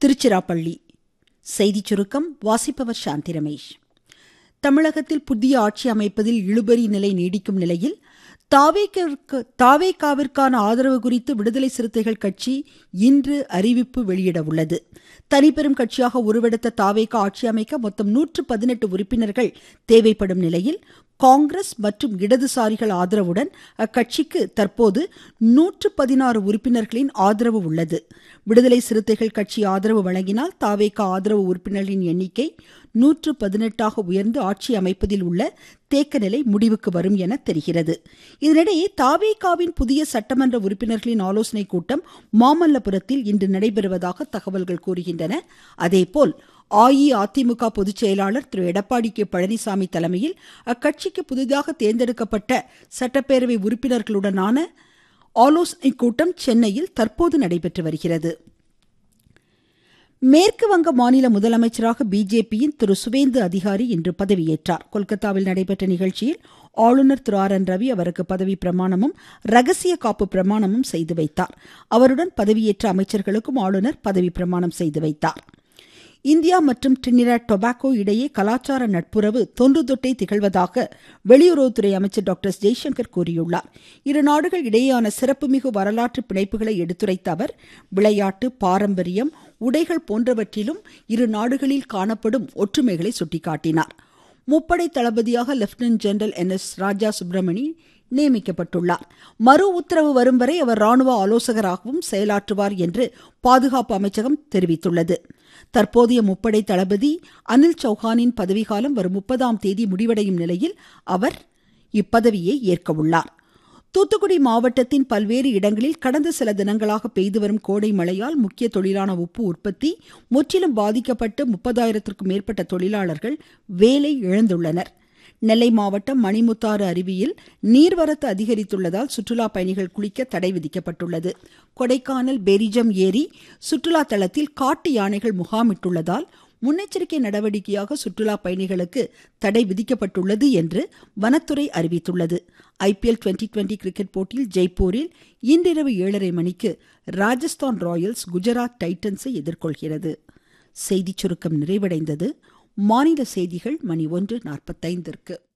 திருச்சிராப்பள்ளி செய்திச் சுருக்கம் வாசிப்பவர் சாந்தி ரமேஷ் தமிழகத்தில் புதிய ஆட்சி அமைப்பதில் இழுபறி நிலை நீடிக்கும் நிலையில் தாவேகாவிற்கான ஆதரவு குறித்து விடுதலை சிறுத்தைகள் கட்சி இன்று அறிவிப்பு வெளியிட உள்ளது தனிப்பெரும் கட்சியாக உருவெடுத்த தாவேகா ஆட்சி அமைக்க மொத்தம் நூற்று பதினெட்டு உறுப்பினர்கள் தேவைப்படும் நிலையில் காங்கிரஸ் மற்றும் இடதுசாரிகள் ஆதரவுடன் அக்கட்சிக்கு தற்போது நூற்று பதினாறு உறுப்பினர்களின் ஆதரவு உள்ளது விடுதலை சிறுத்தைகள் கட்சி ஆதரவு வழங்கினால் தாவேகா ஆதரவு உறுப்பினர்களின் எண்ணிக்கை நூற்று பதினெட்டாக உயர்ந்து ஆட்சி அமைப்பதில் உள்ள தேக்க நிலை முடிவுக்கு வரும் என தெரிகிறது இதனிடையே தாவேகாவின் புதிய சட்டமன்ற உறுப்பினர்களின் ஆலோசனை கூட்டம் மாமல்லபுரத்தில் இன்று நடைபெறுவதாக தகவல்கள் கூறுகின்றன அதேபோல் அஇஅதிமுக பொதுச் செயலாளர் திரு எடப்பாடி கே பழனிசாமி தலைமையில் அக்கட்சிக்கு புதிதாக தேர்ந்தெடுக்கப்பட்ட சட்டப்பேரவை உறுப்பினர்களுடனான ஆலோசனை கூட்டம் சென்னையில் தற்போது நடைபெற்று வருகிறது மேற்கு வங்க மாநில முதலமைச்சராக பிஜேபியின் திரு சுவேந்து அதிகாரி இன்று பதவியேற்றார் கொல்கத்தாவில் நடைபெற்ற நிகழ்ச்சியில் ஆளுநர் திரு ஆர் என் ரவி அவருக்கு பதவி பிரமாணமும் ரகசிய காப்பு பிரமாணமும் செய்து வைத்தார் அவருடன் பதவியேற்ற அமைச்சர்களுக்கும் ஆளுநர் பதவி பிரமாணம் செய்து வைத்தார் இந்தியா மற்றும் டிரினிடாட் டொபாக்கோ இடையே கலாச்சார நட்புறவு தொன்று தொட்டே திகழ்வதாக வெளியுறவுத்துறை அமைச்சர் டாக்டர் ஜெய்சங்கர் கூறியுள்ளார் இரு நாடுகள் இடையேயான சிறப்புமிகு வரலாற்று பிணைப்புகளை எடுத்துரைத்த அவர் விளையாட்டு பாரம்பரியம் உடைகள் போன்றவற்றிலும் இரு நாடுகளில் காணப்படும் ஒற்றுமைகளை சுட்டிக்காட்டினார் முப்படை தளபதியாக lieutenant general N S Raja Subramani நியமிக்கப்பட்டுள்ளார் மறு உத்தரவு வரும் வரை அவர் ராணுவ ஆலோசகராகவும் செயலாற்றுவார் என்று பாதுகாப்பு அமைச்சகம் தெரிவித்துள்ளது தற்போதைய முப்படை தளபதி அனில் சௌஹானின் பதவிக்காலம் வரும் முப்பதாம் தேதி முடிவடையும் நிலையில் அவர் இப்பதவியை ஏற்க உள்ளார் தூத்துக்குடி மாவட்டத்தின் பல்வேறு இடங்களில் கடந்த சில தினங்களாக பெய்து வரும் கோடை மழையால் முக்கிய தொழிலான உப்பு உற்பத்தி முற்றிலும் பாதிக்கப்பட்டு முப்பதாயிரத்திற்கும் மேற்பட்ட தொழிலாளர்கள் வேலை இழந்துள்ளனர் நெல்லை மாவட்டம் மணிமுத்தாறு அருவியில் நீர்வரத்து அதிகரித்துள்ளதால் சுற்றுலா பயணிகள் குளிக்க தடை விதிக்கப்பட்டுள்ளது கொடைக்கானல் பெரிஜம் ஏரி சுற்றுலா தளத்தில் காட்டு யானைகள் முகாமிட்டுள்ளதால் முன்னெச்சரிக்கை நடவடிக்கையாக சுற்றுலா பயணிகளுக்கு தடை விதிக்கப்பட்டுள்ளது என்று வனத்துறை அறிவித்துள்ளது ஐபிஎல் டுவெண்டி டுவெண்டி கிரிக்கெட் போட்டியில் ஜெய்ப்பூரில் இன்றிரவு ஏழரை மணிக்கு ராஜஸ்தான் ராயல்ஸ் குஜராத் டைட்டன்ஸை எதிர்கொள்கிறது செய்திச் சுருக்கம் நிறைவடைந்தது மாநில செய்திகள் மணி ஒன்று நாற்பத்தைந்திற்கு